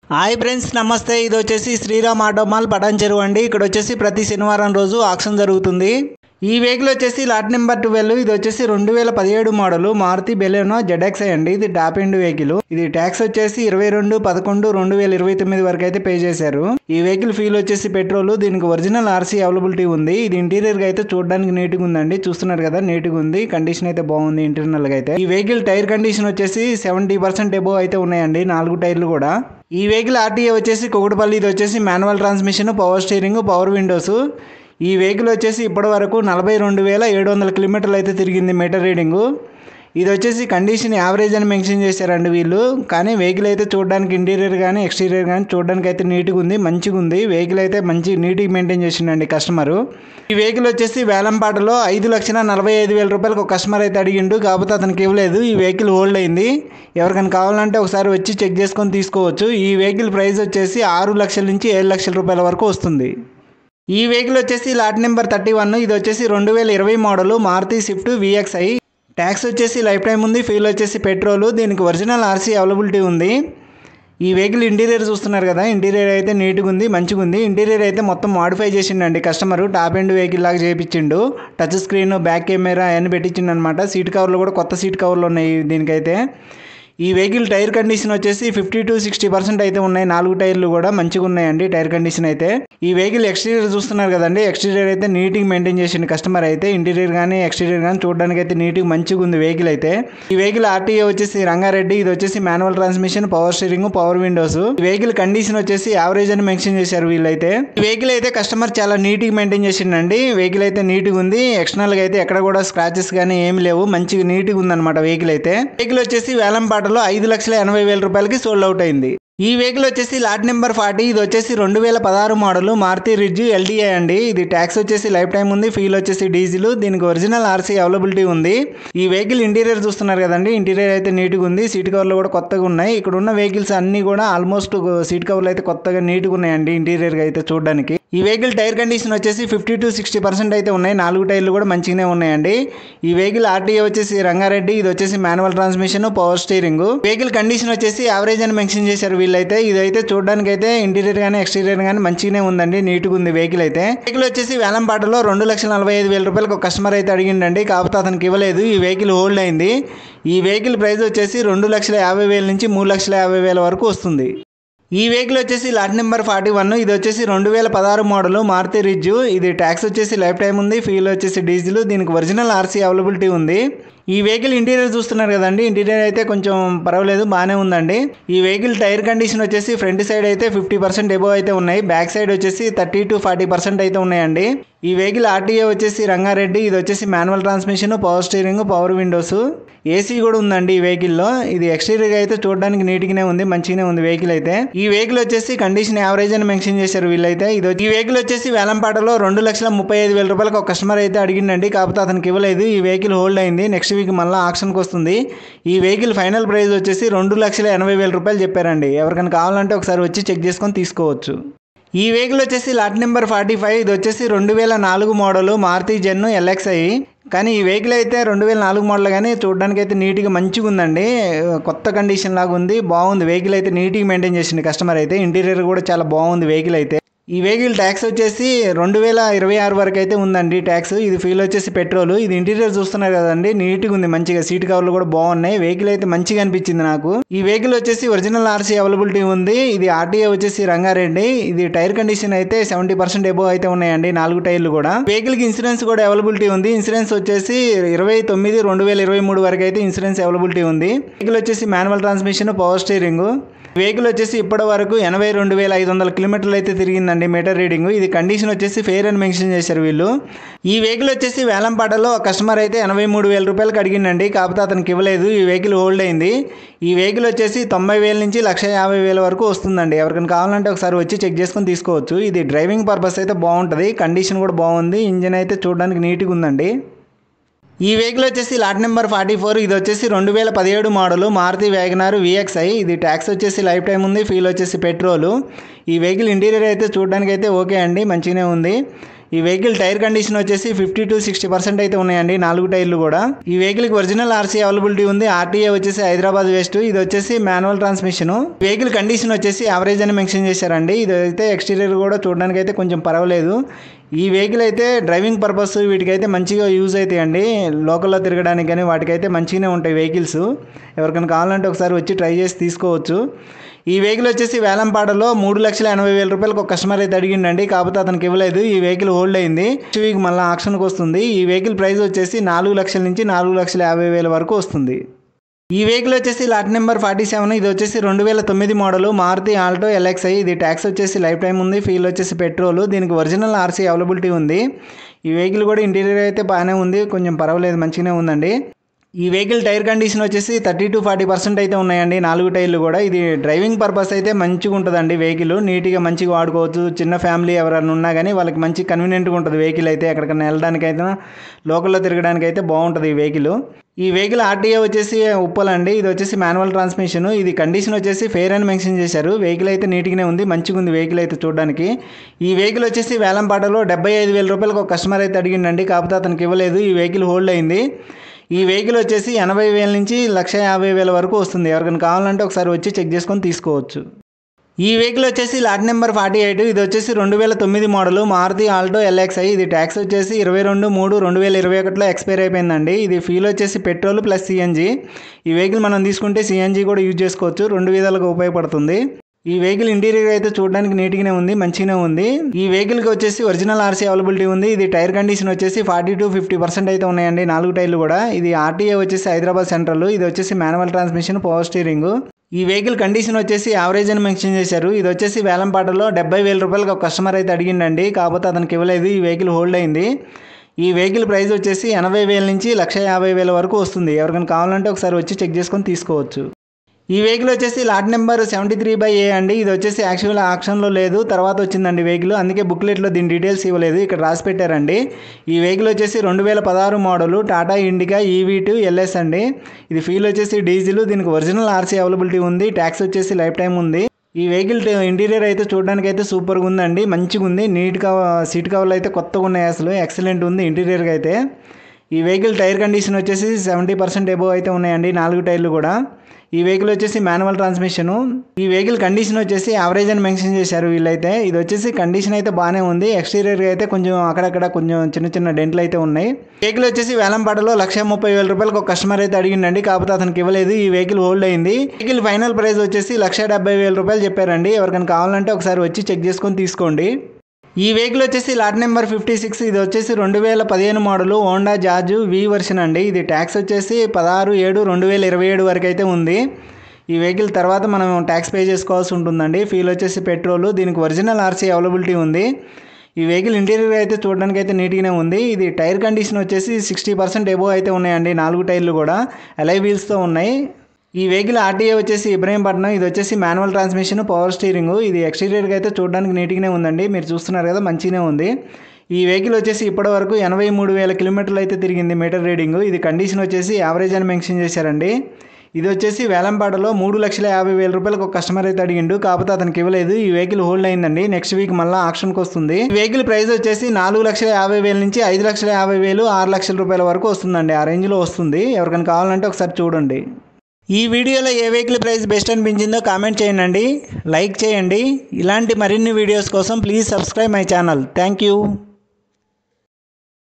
hi friends నమస్తే ఇది వచ్చేసి శ్రీరామ్ ఆటో మాల్ పటాన్ చెరువు అండి ఇక్కడ వచ్చేసి ప్రతి శనివారం రోజు ఆక్షన్ జరుగుతుంది ఈ వెహికల్ వచ్చేసి లాట్ నెంబర్ ట్వెల్వ్ ఇది వచ్చేసి రెండు వేల పదిహేడు మోడల్ మారుతి బెలెనో జెడ్ఎక్స్ అండి ఇది టాప్ ఎండ్ వెహికల్ ఇది ట్యాక్స్ వచ్చేసి ఇరవై రెండు పదకొండు రెండు వేల ఇరవై తొమ్మిది వరకు అయితే పే చేశారు ఈ వెహికల్ ఫీల్ వచ్చేసి పెట్రోల్ దీనికి ఒరిజినల్ ఆర్సీ అవైలబిలిటీ ఉంది ఇది ఇంటీరియర్ గా అయితే చూడడానికి నీట్ గా ఉందండి చూస్తున్నారు కదా నీట్ గా ఉంది కండిషన్ అయితే బాగుంది ఇంటర్నల్ గా అయితే ఈ వెహికల్ టైర్ కండిషన్ వచ్చేసి సెవెంటీ పర్సెంట్ ఎబో అయితే ఉన్నాయండి నాలుగు టైర్లు కూడా ఈ వెహికల్ ఆర్టీఏ వచ్చేసి కొగుడుపల్లి ఇది వచ్చేసి manual transmission power steering power windows ఈ వెహికల్ వచ్చేసి ఇప్పటి వరకు నలభై రెండు వేల ఏడు వందల కిలోమీటర్లు అయితే తిరిగింది మీటర్ రీడింగు ఇది వచ్చేసి కండిషన్ యావరేజ్ అని మెన్షన్ చేశారండి వీళ్ళు కానీ వెహికల్ అయితే చూడడానికి ఇంటీరియర్ కానీ ఎక్స్టీరియర్ కానీ చూడడానికి అయితే నీట్గా ఉంది మంచిగా ఉంది వెహికల్ అయితే మంచి నీట్గా మెయింటైన్ చేసిండండి కస్టమరు ఈ వెహికల్ వచ్చేసి వేలంపాటలో ఐదు లక్షల నలభై ఐదు వేల రూపాయలకు ఒక కస్టమర్ అయితే అడిగిండు కాకపోతే అతనికి ఇవ్వలేదు ఈ వెహికల్ హోల్డ్ అయింది ఎవరికైనా కావాలంటే ఒకసారి వచ్చి చెక్ చేసుకొని తీసుకోవచ్చు ఈ వెహికల్ ప్రైస్ వచ్చేసి ఆరు లక్షల నుంచి ఏడు లక్షల రూపాయల వరకు వస్తుంది ఈ వెహికల్ వచ్చేసి లాట్ నెంబర్ థర్టీ వన్ ఇది వచ్చేసి రెండు వేల ఇరవై model Maruti Swift VXI tax వచ్చేసి లైఫ్ టైం ఉంది ఫీల్ వచ్చేసి పెట్రోల్ దీనికి ఒరిజినల్ ఆర్సీ అవైలబిలిటీ ఉంది ఈ వెహికల్ ఇంటీరియర్ చూస్తున్నారు కదా ఇంటీరియర్ అయితే నీట్గా ఉంది మంచిగా ఉంది ఇంటీరియర్ అయితే మొత్తం మాడిఫై చేసిండండి కస్టమర్ టాప్ ఎండ్ వెహికల్ లాగా చేయించిండు టచ్ స్క్రీన్ బ్యాక్ కెమెరా అవన్నీ పెట్టించిండు అనమాట సీట్ కవర్లు కూడా కొత్త సీట్ కవర్లు ఉన్నాయి దీనికైతే ఈ వెహికల్ టైర్ కండిషన్ వచ్చేసి ఫిఫ్టీ టు సిక్స్టీ పర్సెంట్ అయితే ఉన్నాయి నాలుగు టైర్లు కూడా మంచిగా ఉన్నాయండి టైర్ కండిషన్ అయితే ఈ వెహికల్ ఎక్స్టీరియర్ చూస్తున్నారు కదండి ఎక్స్టీరియర్ అయితే నీట్గా మెయింటైన్ చేసింది కస్టమర్ అయితే ఇంటీరియర్ కానీ ఎక్స్టీరియర్ కానీ చూడడానికి అయితే నీట్గా మంచిగా ఉంది వెహికల్ అయితే ఈ వెహికల్ ఆర్టీఏ వచ్చేసి రంగారెడ్డి ఇది వచ్చేసి manual transmission power steering power windows ఈ వెహికల్ కండిషన్ వచ్చేసి యావరేజ్ అని మెన్షన్ చేశారు వీళ్ళైతే ఈ వెహికల్ అయితే కస్టమర్ చాలా నీట్గా మెయింటైన్ చేసిండండి వెహికల్ అయితే నీట్గా ఉంది ఎక్స్టర్నల్ గా అయితే ఎక్కడ కూడా స్క్రాచెస్ కానీ ఏమి లేవు మంచిగా నీట్గా ఉందన్నమాట వెహికల్ అయితే వెహికల్ వచ్చేసి వేలంపాటలో ఐదు లక్షల ఎనభై వేల రూపాయలకి సోల్డ్ అవుట్ అయింది ఈ వెహికల్ వచ్చేసి లాట్ నెంబర్ ఫార్టీ ఇది వచ్చేసి రెండు వేల పదహారు మోడల్ మారుతి రిడ్జ్ ఎల్డీఏ అండి ఇది ట్యాక్స్ వచ్చేసి లైఫ్ టైం ఉంది ఫీల్ వచ్చేసి డీజిల్ దీనికి ఒరిజినల్ ఆర్సీ అవైలబిలిటీ ఉంది ఈ వెహికల్ ఇంటీరియర్ చూస్తున్నారు కదండి ఇంటీరియర్ అయితే నీట్గా ఉంది సీట్ కవర్లు కూడా కొత్తగా ఉన్నాయి ఇక్కడ ఉన్న వెహికల్స్ అన్ని కూడా ఆల్మోస్ట్ సీట్ కవర్లు అయితే కొత్తగా నీట్గా ఉన్నాయండి ఇంటీరియర్గా అయితే చూడడానికి ఈ వెహికల్ టైర్ కండిషన్ వచ్చేసి ఫిఫ్టీ టు సిక్స్టీ పర్సెంట్ అయితే ఉన్నాయి నాలుగు టైర్లు కూడా మంచిగానే ఉన్నాయండి ఈ వెహికల్ ఆర్టీఏ వచ్చేసి రంగారెడ్డి ఇది వచ్చేసి manual transmission power steering vehicle condition వచ్చేసి యావరేజ్ అని మెన్షన్ చేశారు వీళ్ళైతే ఇదైతే చూడడానికి అయితే ఇంటీరియర్ కానీ ఎక్స్టీరియర్ కానీ మంచిగానే ఉందండి నీట్గా ఉంది వెహికల్ అయితే వెహికల్ వచ్చేసి వేలంపాటలో రెండు లక్షల నలభై ఐదు వేల రూపాయలకు ఒక కస్టమర్ అయితే అడిగిండండి కాకపోతే అతనికి ఇవ్వలేదు ఈ వెహికల్ హోల్డ్ అయింది ఈ వెహికల్ ప్రైస్ వచ్చేసి రెండు లక్షల యాభై వేల నుంచి మూడు లక్షల యాభై వేల వరకు వస్తుంది ఈ వెహికల్ వచ్చేసి లాట్ నెంబర్ ఫార్టీ వన్ ఇది వచ్చేసి రెండు వేల పదహారు మోడల్ మారుతి రిడ్జ్ ఇది ట్యాక్స్ వచ్చేసి లైఫ్ టైం ఉంది ఫీల్ వచ్చేసి డీజిల్ దీనికి ఒరిజినల్ ఆర్సీ అవైలబిలిటీ ఉంది ఈ వెహికల్ ఇంటీరియర్ చూస్తున్నారు కదండి ఇంటీరియర్ అయితే కొంచెం పర్వాలేదు బాగానే ఉందండి ఈ వెహికల్ టైర్ కండిషన్ వచ్చేసి ఫ్రంట్ సైడ్ అయితే ఫిఫ్టీ పర్సెంట్ ఎబో అయితే ఉన్నాయి బ్యాక్ సైడ్ వచ్చేసి థర్టీ టు ఫార్టీ పర్సెంట్ అయితే ఉన్నాయండి ఈ వెహికల్ ఆర్టీఏ వచ్చేసి రంగారెడ్డి ఇది వచ్చేసి manual transmission power steering power windows AC కూడా ఉందండి ఈ వెహికల్లో ఇది ఎక్స్టీరియర్ అయితే చూడడానికి నీట్గానే ఉంది మంచిగానే ఉంది వెహికల్ అయితే ఈ వెహికల్ వచ్చేసి కండిషన్ యావరేజ్ అని మెన్షన్ చేశారు వీళ్ళైతే ఇది ఈ వెహికల్ వచ్చేసి వేలంపాటలో రెండు లక్షల ముప్పై ఐదు వేల రూపాయలకు ఒక కస్టమర్ అయితే అడిగిండండి కాకపోతే అతనికి ఇవ్వలేదు ఈ వెహికల్ హోల్డ్ అయింది నెక్స్ట్ వీక్ మళ్ళీ ఆక్షన్కి వస్తుంది ఈ వెహికల్ ఫైనల్ ప్రైస్ వచ్చేసి రెండు లక్షల ఎనభై వేల రూపాయలు చెప్పారండి ఎవరికైనా కావాలంటే ఒకసారి వచ్చి చెక్ చేసుకొని తీసుకోవచ్చు ఈ వెహికల్ వచ్చేసి లాట్ నెంబర్ ఫార్టీ ఫైవ్ ఇది వచ్చేసి రెండు వేల నాలుగు మోడల్ మారుతి జెన్ ఎల్ఎక్స్ఐ కానీ ఈ వెహికల్ అయితే రెండు వేల నాలుగు మోడల్ కానీ చూడడానికి అయితే నీట్గా మంచిగా ఉందండి కొత్త కండిషన్ లాగా ఉంది బాగుంది వెహికల్ అయితే నీట్గా మెయింటైన్ చేసింది కస్టమర్ అయితే ఇంటీరియర్ కూడా చాలా బాగుంది వెహికల్ అయితే ఈ వెహికల్ ట్యాక్స్ వచ్చేసి రెండు వేల ఇరవై ఆరు వరకు అయితే ఉందండి ట్యాక్స్ ఇది ఫీల్ వచ్చేసి పెట్రోల్ ఇది ఇంటీరియర్ చూస్తున్నారు కదండి నీట్గా ఉంది మంచిగా సీట్ కవర్లు కూడా బాగున్నాయి వెహికల్ అయితే మంచిగా అనిపించింది నాకు ఈ వెహికల్ వచ్చేసి ఒరిజినల్ ఆర్సీ అవైలబిలిటీ ఉంది ఇది ఆర్టీఏ వచ్చేసి రంగారెడ్డి ఇది టైర్ కండిషన్ అయితే సెవెంటీ పర్సెంట్ ఎబో అయితే ఉన్నాయండి నాలుగు టైర్లు కూడా వెహికల్ కి ఇన్సూరెన్స్ కూడా అవైలబిలిటీ ఉంది ఇన్సూరెన్స్ వచ్చేసి ఇరవై తొమ్మిది రెండు వేల ఇరవై మూడు వరకు అయితే ఇన్సూరెన్స్ అవైలబిలిటీ ఉంది వెహికల్ వచ్చేసి manual transmission power steering vehicle వచ్చేసి ఇప్పటి వరకు ఎనభై రెండు వేల ఐదు వందల కిలోమీటర్లు అయితే తిరిగిందండి మీటర్ రీడింగ్ ఇది కండిషన్ వచ్చేసి ఫెయిర్ అని మెన్షన్ చేశారు వీళ్ళు ఈ వెహికల్ వచ్చేసి వేలంపాటలో కస్టమర్ అయితే ఎనభై మూడు వేల రూపాయలకు అడిగిందండి కాకపోతే అతనికి ఇవ్వలేదు ఈ వెహికల్ హోల్డ్ అయింది ఈ వెహికల్ వచ్చేసి తొంభై వేల నుంచి లక్ష యాభై వేల వరకు వస్తుందండి ఎవరికైనా కావాలంటే ఒకసారి వచ్చి చెక్ చేసుకొని తీసుకోవచ్చు ఇది డ్రైవింగ్ పర్పస్ అయితే బాగుంటుంది కండిషన్ కూడా బాగుంది ఇంజిన్ అయితే చూడడానికి నీట్గా ఉందండి ఈ వెహికల్ వచ్చేసి లాట్ నెంబర్ ఫార్టీ ఫోర్ ఇది వచ్చేసి రెండు వేల పదిహేడు మోడల్ మారుతి వ్యాగనార్ విఎక్స్ఐ ఇది ట్యాక్స్ వచ్చేసి లైఫ్ టైం ఉంది ఫీల్ వచ్చేసి పెట్రోల్ ఈ వెహికల్ ఇంటీరియర్ అయితే చూడడానికి అయితే ఓకే అండి మంచిగానే ఉంది ఈ వెహికల్ టైర్ కండిషన్ వచ్చేసి ఫిఫ్టీ టు సిక్స్టీ పర్సెంట్ అయితే ఉన్నాయండి నాలుగు టైర్లు కూడా ఈ వెహికల్కి ఒరిజినల్ ఆర్సీ అవైలబిలిటీ ఉంది ఆర్టీఏ వచ్చేసి హైదరాబాద్ వెస్ట్ ఇది వచ్చేసి మాన్యువల్ ట్రాన్స్మిషన్ వెహికల్ కండిషన్ వచ్చేసి యావరేజ్ అని మెన్షన్ చేశారండి ఇది అయితే ఎక్స్టీరియర్ కూడా చూడడానికి అయితే కొంచెం పర్వాలేదు ఈ వెహికల్ అయితే డ్రైవింగ్ పర్పస్ వీటికైతే మంచిగా యూజ్ అవుతాయండి లోకల్లో తిరగడానికి కానీ వాటికైతే మంచిగానే ఉంటాయి వెహికల్స్ ఎవరికైనా కావాలంటే ఒకసారి వచ్చి ట్రై చేసి తీసుకోవచ్చు ఈ వెహికల్ వచ్చేసి వేలంపాటలో మూడు లక్షల ఎనభై వేల రూపాయలకు ఒక కస్టమర్ అయితే అడిగిండండి కాకపోతే అతనికి ఇవ్వలేదు ఈ వెహికల్ హోల్డ్ అయింది నెక్స్ట్ వీక్ మళ్ళీ ఆక్షన్కి వస్తుంది ఈ వెహికల్ ప్రైస్ వచ్చేసి నాలుగు లక్షల నుంచి నాలుగు లక్షల యాభై వేల వరకు వస్తుంది ఈ వెహికల్ వచ్చేసి లాట్ నెంబర్ ఫార్టీ సెవెన్ ఇది వచ్చేసి రెండు వేల తొమ్మిది మోడల్ మారుతి ఆల్టో ఎల్ఎక్స్ఐ ఇది ట్యాక్స్ వచ్చేసి లైఫ్ టైం ఉంది ఫీల్ వచ్చేసి పెట్రోల్ దీనికి ఒరిజినల్ ఆర్సీ అవైలబిలిటీ ఉంది ఈ వెహికల్ కూడా ఇంటీరియర్ అయితే బాగానే ఉంది కొంచెం పర్వాలేదు మంచిగానే ఉందండి ఈ వెహికల్ టైర్ కండిషన్ వచ్చేసి థర్టీ టు ఫార్టీ పర్సెంట్ అయితే ఉన్నాయండి నాలుగు టైర్లు కూడా ఇది డ్రైవింగ్ పర్పస్ అయితే మంచిగా ఉంటుందండి వెహికల్ నీట్గా మంచిగా వాడుకోవచ్చు చిన్న ఫ్యామిలీ ఎవరైనా ఉన్నా కానీ వాళ్ళకి మంచి కన్వీనియంట్గా ఉంటుంది వెహికల్ అయితే ఎక్కడికైనా వెళ్ళడానికైతే లోకల్లో తిరగడానికి అయితే బాగుంటుంది ఈ వెహికల్ ఈ వెహికల్ ఆర్టీఏ వచ్చేసి ఉప్పలండి ఇది వచ్చేసి మాన్యువల్ ట్రాన్స్మిషన్ ఇది కండిషన్ వచ్చేసి ఫెయిర్ అని మెన్షన్ చేశారు వెహికల్ అయితే నీట్గానే ఉంది మంచిగా ఉంది వెహికల్ అయితే చూడడానికి ఈ వెహికల్ వచ్చేసి వేలంపాటలో డెబ్బై ఐదు వేల రూపాయలకు ఒక కస్టమర్ అయితే అడిగిండండి కాకపోతే అతనికి ఇవ్వలేదు ఈ వెహికల్ హోల్డ్ అయింది ఈ వెహికల్ వచ్చేసి ఎనభై వేల నుంచి లక్ష యాభై వేల వరకు వస్తుంది ఎవరికైనా కావాలంటే ఒకసారి వచ్చి చెక్ చేసుకొని తీసుకోవచ్చు ఈ వెహికల్ వచ్చేసి లాట్ నెంబర్ ఫార్టీ ఎయిట్ ఇది వచ్చేసి రెండు వేల తొమ్మిది మోడల్ మారుతి ఆల్టో ఎల్ఎక్స్ఐ ఇది ట్యాక్స్ వచ్చేసి ఇరవై రెండు మూడు రెండు వేల ఇరవై ఒకటిలో ఎక్స్పైర్ అయిపోయిందండి ఇది ఫీల్ వచ్చేసి పెట్రోల్ ప్లస్ సిఎన్జి ఈ వెహికల్ మనం తీసుకుంటే సిఎన్జి కూడా యూజ్ చేసుకోవచ్చు రెండు విధాలుగా ఉపయోగపడుతుంది ఈ వెహికల్ ఇంటీరియర్ అయితే చూడడానికి నీట్గానే ఉంది మంచిగానే ఉంది ఈ వెహికల్కి వచ్చేసి ఒరిజినల్ ఆర్సీ అవైలబిలిటీ ఉంది ఇది టైర్ కండిషన్ వచ్చేసి ఫార్టీ టు ఫిఫ్టీ పర్సెంట్ అయితే ఉన్నాయండి నాలుగు టైర్లు కూడా ఇది ఆర్టీఏ వచ్చేసి హైదరాబాద్ సెంట్రల్ ఇది వచ్చేసి మాన్యువల్ ట్రాన్స్మిషన్ పవర్ స్టీరింగ్ ఈ వెహికల్ కండిషన్ వచ్చేసి యావరేజ్ అని మెన్షన్ చేశారు ఇది వచ్చేసి వేలంపాటలో డెబ్బై వేల రూపాయలకు ఒక కస్టమర్ అయితే అడిగిండండి కాకపోతే అతనికి ఇవ్వలేదు ఈ వెహికల్ హోల్డ్ అయింది ఈ వెహికల్ ప్రైస్ వచ్చేసి ఎనభై వేల నుంచి లక్ష యాభై వేల వరకు వస్తుంది ఎవరికైనా కావాలంటే ఒకసారి వచ్చి చెక్ చేసుకొని తీసుకోవచ్చు ఈ వెహికల్ వచ్చేసి lot number seventy three by A అండి ఇది వచ్చేసి యాక్చువల్ ఆక్షన్లో లేదు తర్వాత వచ్చిందండి వెహికల్ అందుకే బుక్లెట్లో దీని డీటెయిల్స్ ఇవ్వలేదు ఇక్కడ రాసి పెట్టారండి ఈ వెహికల్ వచ్చేసి రెండు వేల పదహారు model Tata Indica EV two LS అండి ఇది ఫీల్ వచ్చేసి డీజిల్ దీనికి ఒరిజినల్ ఆర్సీ అవైలబిలిటీ ఉంది ట్యాక్స్ వచ్చేసి లైఫ్ టైం ఉంది ఈ వెహికల్ ఇంటీరియర్ అయితే చూడడానికి అయితే సూపర్గా ఉందండి మంచిగా ఉంది నీట్గా సీట్ కవర్లు అయితే కొత్తగా ఉన్నాయి అసలు ఎక్సలెంట్ ఉంది ఇంటీరియర్గా అయితే ఈ వెహికల్ టైర్ కండిషన్ వచ్చేసి సెవెంటీ పర్సెంట్ ఎబో అయితే ఉన్నాయండి నాలుగు టైర్లు కూడా ఈ వెహికల్ వచ్చేసి మాన్యువల్ ట్రాన్స్మిషన్ ఈ వెహికల్ కండిషన్ వచ్చేసి యావరేజ్ అని మెన్షన్ చేశారు వీళ్ళైతే ఇది వచ్చేసి కండిషన్ అయితే బాగానే ఉంది ఎక్స్టీరియర్ అయితే కొంచెం అక్కడక్కడ కొంచెం చిన్న చిన్న డెంట్లు అయితే ఉన్నాయి వెహికల్ వచ్చేసి వేలంపాటలో లక్ష ముప్పై వేల రూపాయలకు ఒక కస్టమర్ అయితే అడిగిండండి కాకపోతే అతనికి ఇవ్వలేదు ఈ వెహికల్ హోల్డ్ అయింది వెహికల్ ఫైనల్ ప్రైస్ వచ్చేసి లక్ష డెబ్బై వేల రూపాయలు చెప్పారండి ఎవరికైనా కావాలంటే ఒకసారి వచ్చి చెక్ చేసుకొని తీసుకోండి ఈ వెహికల్ వచ్చేసి లాట్ నెంబర్ ఫిఫ్టీ సిక్స్ ఇది వచ్చేసి రెండు వేల పదిహేను model Honda Jazz V version అండి ఇది ట్యాక్స్ వచ్చేసి పదహారు ఏడు రెండు వేల ఇరవై ఏడు వరకు అయితే ఉంది ఈ వెహికల్ తర్వాత మనం ట్యాక్స్ పే చేసుకోవాల్సి ఉంటుందండి ఫీల్ వచ్చేసి పెట్రోల్ దీనికి ఒరిజినల్ ఆర్సీ అవైలబిలిటీ ఉంది ఈ వెహికల్ ఇంటీరియర్ అయితే చూడడానికి అయితే నీట్గానే ఉంది ఇది టైర్ కండిషన్ వచ్చేసి సిక్స్టీ పర్సెంట్ ఎబో అయితే ఉన్నాయండి నాలుగు టైర్లు కూడా అలై వీల్స్తో ఉన్నాయి ఈ వెహికల్ ఆర్టీఏ వచ్చేసి ఇబ్రహీంపట్నం ఇది వచ్చేసి మాన్యువల్ ట్రాన్స్మిషన్ పవర్ స్టీరింగ్ ఇది ఎక్స్టీరియర్గా అయితే చూడడానికి నీట్గానే ఉందండి మీరు చూస్తున్నారు కదా మంచిగానే ఉంది ఈ వెహికల్ వచ్చేసి ఇప్పటి వరకు ఎనభై మూడు వేల కిలోమీటర్లు అయితే తిరిగింది మీటర్ రీడింగ్ ఇది కండిషన్ వచ్చేసి యావరేజ్ అని మెన్షన్ చేశారండి ఇది వచ్చేసి వేలంపాటలో మూడు లక్షల యాభై వేల రూపాయలకు ఒక కస్టమర్ అయితే అడిగిండు కాకపోతే అతనికి ఇవ్వలేదు ఈ వెహికల్ హోల్డ్ అయిందండి నెక్స్ట్ వీక్ మళ్ళీ ఆక్షన్కి వస్తుంది ఈ వెహికల్ ప్రైస్ వచ్చేసి నాలుగు లక్షల యాభై వేల నుంచి ఐదు లక్షల యాభై వేలు ఆరు లక్షల రూపాయల వరకు వస్తుందండి ఆ రేంజ్లో వస్తుంది ఎవరికైనా కావాలంటే ఒకసారి చూడండి ఈ వీడియోలో ఏ వెహికల్ ప్రైస్ బెస్ట్ అనిపించిందో కామెంట్ చేయండి లైక్ చేయండి ఇలాంటి మరిన్ని వీడియోస్ కోసం please subscribe my channel thank you